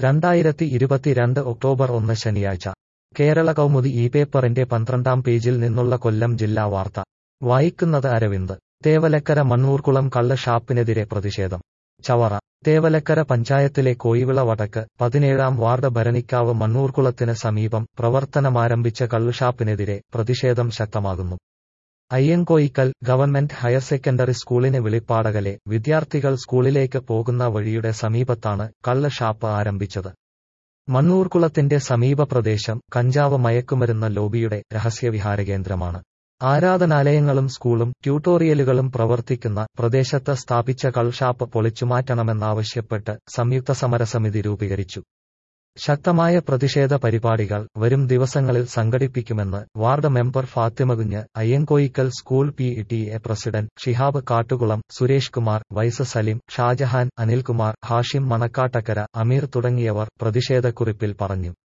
രണ്ടായിരത്തി ഇരുപത്തിരണ്ട് ഒക്ടോബർ ഒന്ന് ശനിയാഴ്ച കേരള കൗമുദി ഈ പേപ്പറിന്റെ പന്ത്രണ്ടാം പേജിൽ നിന്നുള്ള കൊല്ലം ജില്ലാ വാർത്ത വായിക്കുന്നത് അരവിന്ദ് തേവലക്കര മണ്ണൂർക്കുളം കള്ള് ഷാപ്പിനെതിരെ പ്രതിഷേധം ചവറ തേവലക്കര പഞ്ചായത്തിലെ കോയിവിള വടക്ക് പതിനേഴാം വാർഡ് ഭരണിക്കാവ് മണ്ണൂർക്കുളത്തിന് സമീപം പ്രവർത്തനമാരംഭിച്ച കള്ളുഷാപ്പിനെതിരെ പ്രതിഷേധം ശക്തമാകുന്നു അയ്യങ്കോയിക്കൽ ഗവൺമെന്റ് ഹയർ സെക്കൻഡറി സ്കൂളിന് വെളിപ്പാടകലെ വിദ്യാർത്ഥികൾ സ്കൂളിലേക്ക് പോകുന്ന വഴിയുടെ സമീപത്താണ് കള്ള് ഷാപ്പ് ആരംഭിച്ചത് മണ്ണൂർക്കുളത്തിന്റെ സമീപ പ്രദേശം കഞ്ചാവ് മയക്കുമരുന്ന് ലോബിയുടെ രഹസ്യവിഹാര കേന്ദ്രമാണ് ആരാധനാലയങ്ങളും സ്കൂളും ട്യൂട്ടോറിയലുകളും പ്രവർത്തിക്കുന്ന പ്രദേശത്ത് സ്ഥാപിച്ച കൾഷാപ്പ് പൊളിച്ചുമാറ്റണമെന്നാവശ്യപ്പെട്ട് സംയുക്ത സമരസമിതി രൂപീകരിച്ചു ശക്തമായ പ്രതിഷേധ പരിപാടികൾ വരും ദിവസങ്ങളിൽ സംഘടിപ്പിക്കുമെന്ന് ward member Fathimakunju Ayyankoyikkal school P T A president Shihab Kattukulam Suresh Kumar vice Saleem Shajahan Anilkumar Hashim Manakkattakkara Ameer തുടങ്ങിയവർ പ്രതിഷേധക്കുറിപ്പിൽ പറഞ്ഞു